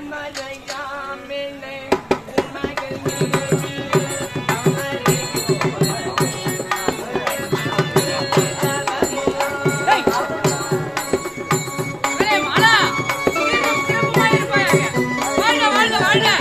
ஏய், மாலா, திரும்ப- திரும்ப மாதிரி இருப்பாயாங்க. வாழ்க, வாழ்க, வாழ்க.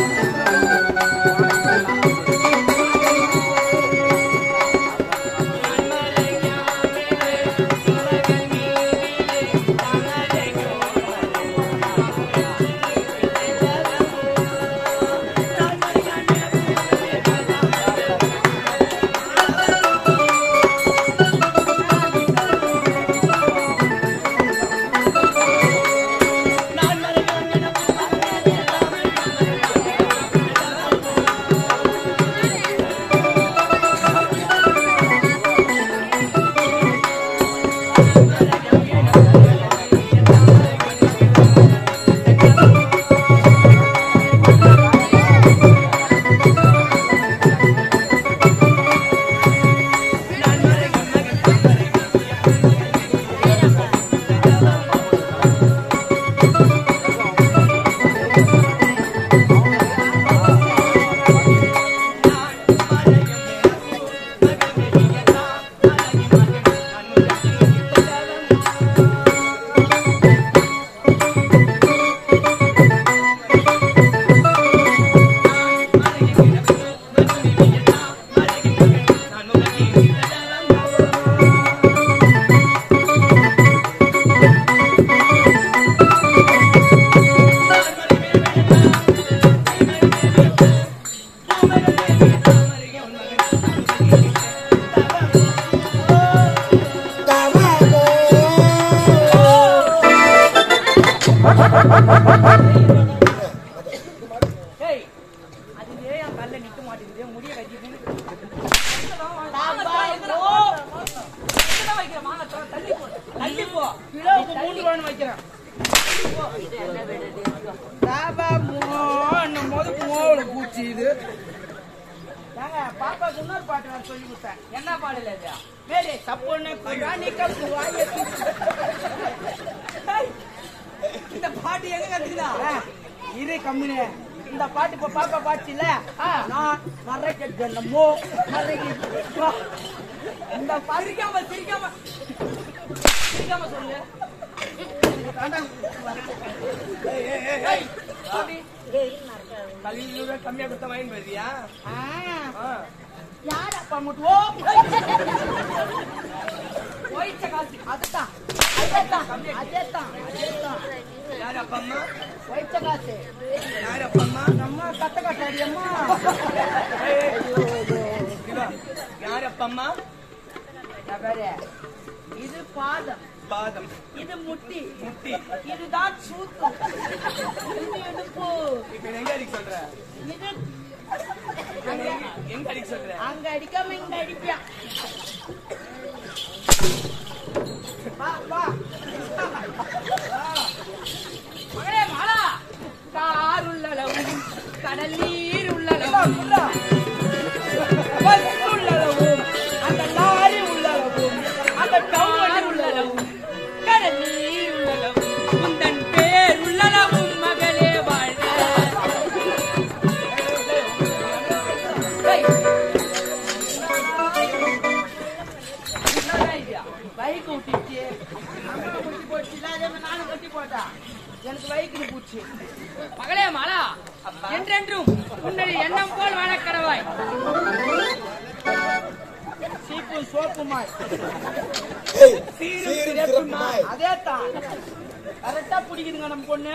ஏய், அது ஏன் என் கல்ல நிக்க மாட்டேங்குது? முடிய கட்டிக்கிட்டு. ஓ! எங்கதான் வைக்கிற? வாங்க, தொ- தள்ளி போ. தள்ளி போ. கிலோவுக்கு மூணு ரூபான்னு வைக்கிறேன். பாபா மோன்னு போது மோவுல பூச்சி இது ஏங்க, பாப்பாக்கு இன்னொரு பாட்டு வேற சொல்லி கொடுத்தேன். என்ன பாடல இது? வேறு, தப்புன்னு குரானி கப்பு வாயை ஏய், இந்த பாட்டு எங்க கத்துக்குதா இரு கம்முனு இந்த பாட்டு இப்ப பாப்பா பாச்சுல நான் மறைக்க ஜன்னமோ மறைக்க இந்த சிரிக்காம சிரிக்காம சிரிக்காம சொல்லு ஏய், அப்படி. கல்வி ரூபா கம்மியா கொடுத்த வாங்கி வருவியா யார் அப்பா மட்டும் ஓ போயிச்ச காசு அதுதான் அதேதான் அதேதான் அதேதான் யார் அப்பா அம்மா வைச்ச காசு யார் அப்பா அம்மா நம்ம கத்த கட்டாடி அம்மா யார் அப்பா அம்மா பாரு இது பாதம் பாதம் இது முட்டி முட்டி இதுதான் சூத்து இது இடுப்பு இப்ப எங்க அடிக்க சொல்ற இது இப்ப எங்க- எங்க அடிக்க சொல்ற அங்க அடிக்காம இங்க அடிப்பியா வா வா மகளே மாலா கார் உள்ளளவும் கடல் நீர் உள்ளளவும் பஸ் உள்ளளவும் அந்த லாரி உள்ளளவும் அந்த கார் டவுன் உள்ளளவும் கடல் நீர் உள்ளளவும் உந்தன் பேர் உள்ளளவும் மகளே வாழ்க ஏய். என்னடா இது? பைக் விட்டுச்சு அம்மா குட்டி போச்சு அதே மாதிரி நானும் கட்டி போட்டா எனக்கு பைக்கு பூச்சி மகளே மாலா என்றென்றும் உன்னுடைய எண்ணம் போல் வாழக் கடவாய் சீப்பு சோப்பு மாய் சீரும் சிறப்புமாய் அதே தான் கரெக்டா பிடிக்குதுங்க நம்ம பொண்ணு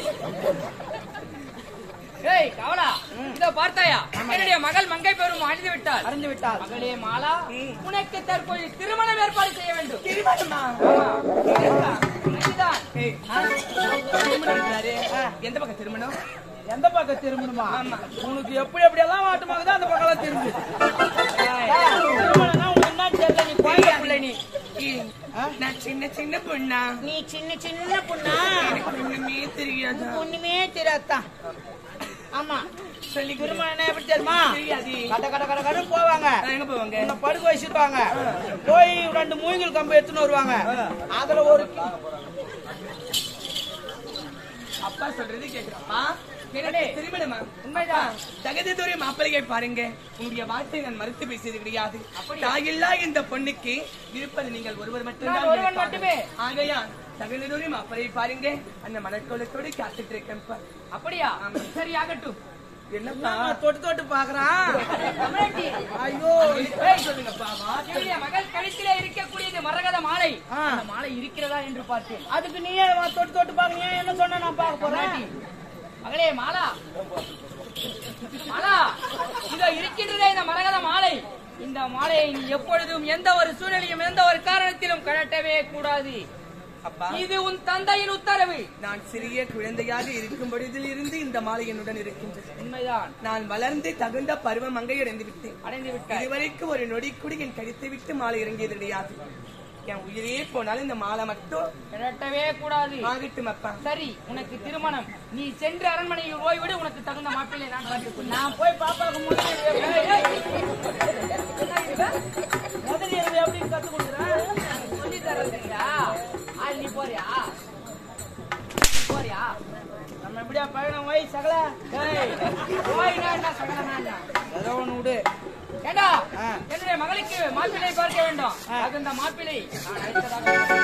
ஏய் கவலா இதோ பார்த்தாயா என்னுடைய மகள் மங்கை பெரும் அணிந்து விட்டாள் அறிந்து விட்டார் மகளே மாலா உனக்கு தற்போது திருமணம் ஏற்பாடு செய்ய வேண்டும் திருமணமா இதுதான். ஏய், திருமணம் இருக்கிறாரு. எந்த பக்கம் திருமணம் எந்த பக்கம் திரும்பணுமா உனக்கு எப்படி எப்படி எல்லாம் வாட்டமாகுதோ அந்த பக்கம் எல்லாம் திரும்பு திருமணம்னா உனக்கு என்ன தெரியல நீ குழந்தை பிள்ளை நீ ஏய், நான் சின்ன சின்ன பொண்ணா நீ சின்ன சின்ன பொண்ணா எனக்கு ஒண்ணுமே தெரியாதா ஒண்ணுமே தெரியாதான் ஆமா சொல்லி கொடு. திருமணம் எப்படி தெரியுமா தெரியாது கட கட கட கட போவாங்க நான் எங்க போவாங்க உன்னை படுக்க வச்சிருவாங்க போய் ரெண்டு மூங்கில் கம்பு எடுத்துன்னு வருவாங்க அதுல ஒரு அப்ப அப்பா சொல்றது கேக்குறப்பா எனக்கு திருமணமா உண்மைதான். தகுதி தூரி மாப்பிள்ளையை பாருங்க உங்களுடைய வார்த்தை நான் மறுத்து பேசியது கிடையாது தாயில்லா இந்த பொண்ணுக்கு இருப்பது நீங்கள் ஒருவர் மட்டும்தான் நான் ஒருவன் இருப்பாங்க. மட்டுமே. ஆகையா தகுதி தூரி மாப்பிள்ளையை பாருங்க அந்த மனக்கோலத்தோடு காத்துட்டு இருக்கேன்ப்பா அப்படியா சரி ஆகட்டும் என்னப்பா நான் தொட்டு தொட்டு பாக்குறான் தமிழட்டி ஐயோ ஏய், சொல்லுங்கப்பா வா. என்னுடைய மகள் கழுத்திலே இருக்கக்கூடியது மரகத மாலை ஆ. அந்த மாலை இருக்கிறதா என்று பார்த்தேன் அதுக்கு நீ ஏன் வா- தொட்டு தொட்டு பாக்க நீ ஏன் என்ன சொன்னா நான் பாக்க போறேன் பொண்டாட்டி. மகளே மாலா மாலா இதோ இருக்கின்றதே இந்த மரகத மாலை இந்த மாலையை நீ எப்பொழுதும் எந்த ஒரு சூழ்நிலையும் எந்த ஒரு காரணத்திலும் கழட்டவே கூடாது அப்பா இது உன் தந்தையின் உத்தரவு நான் சிறிய குழந்தையாக இருக்கும் பொழுதில் இருந்து இந்த மாலை என்னுடன் இருக்கின்றது உண்மைதான் நான் வளர்ந்து தகுந்த பருவம் மங்கையடைந்து விட்டேன் அடைந்து விட்டாய் இதுவரைக்கும் ஒரு நொடி கூட என் கடித்து விட்டு மாலை இறங்கியது கிடையாது என் உயிரே போனாலும் இந்த மாலை மட்டும் கழட்டவே கூடாது ஆகட்டும் அப்பா சரி உனக்கு திருமணம் நீ சென்று அரண்மனையில் ஓய்விடு உனக்கு தகுந்த மாப்பிள்ளை நான் பார்த்துக் நான் போய் பாப்பாக்கு முதல்ல எனக்கு எப்படி கத்து கொடுக்குறேன் சொல்லி தரதுங்களா ஆ நீ போறியா நீ போறியா நம்ம எப்படியா பழனம் வை சகல ஏய், போயினா என்ன சகலமா என்ன? ஏதோ ஒண்ணு விடு ஏண்டா ஆ. என்னுடைய மகளுக்கு மாப்பிள்ளை பார்க்க வேண்டும் தகுந்த மாப்பிள்ளை நான் அழைத்ததாக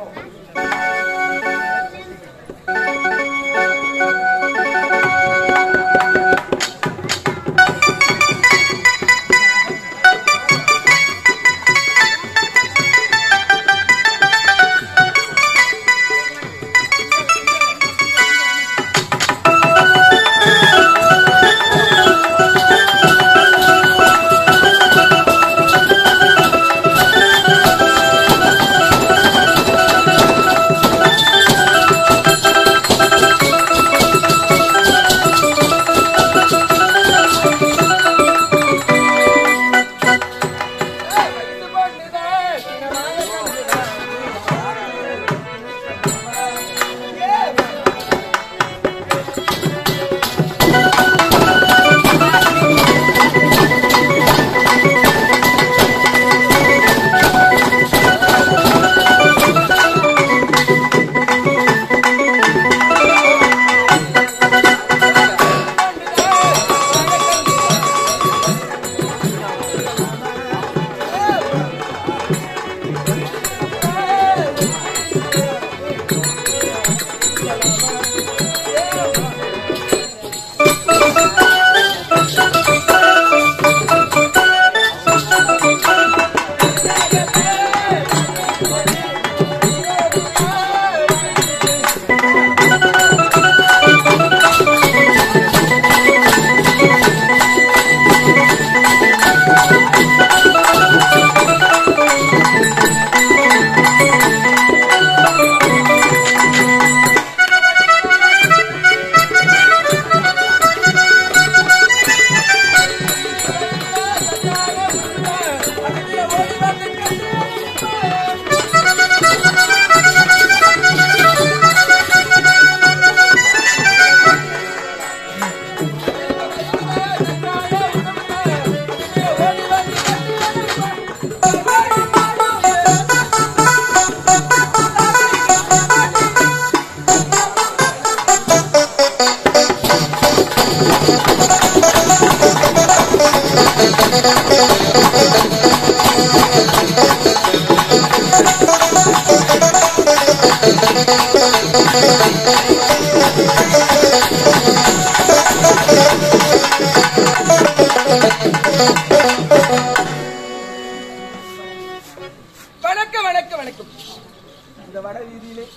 வணக்கம் வணக்கம் வணக்கம் இந்த வட வீதியிலே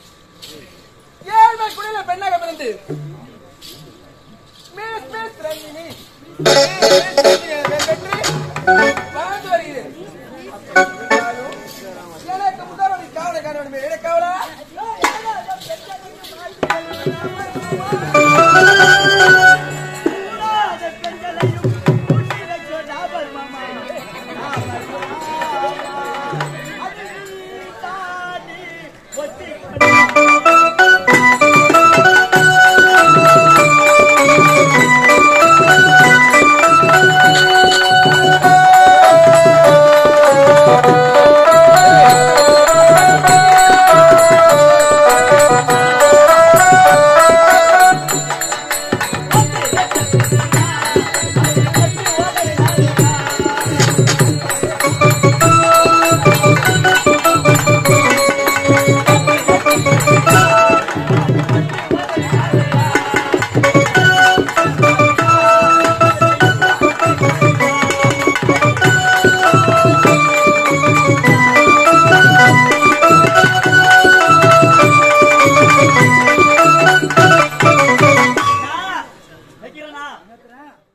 ஏழ்மை குடியில பெண்ணாக பிறந்து மேஸ் மேஸ் ரஞ்சினி மேஸ் மேஸ் ரஞ்சினி என்ற பெற்று வாழ்ந்து வருகிறேன் இருந்தாலும் எனக்கு முதல்வரை காவலை காண வேண்டும் எனக்கு காவலா நிறுத்துறேனா நிறுத்துறேன்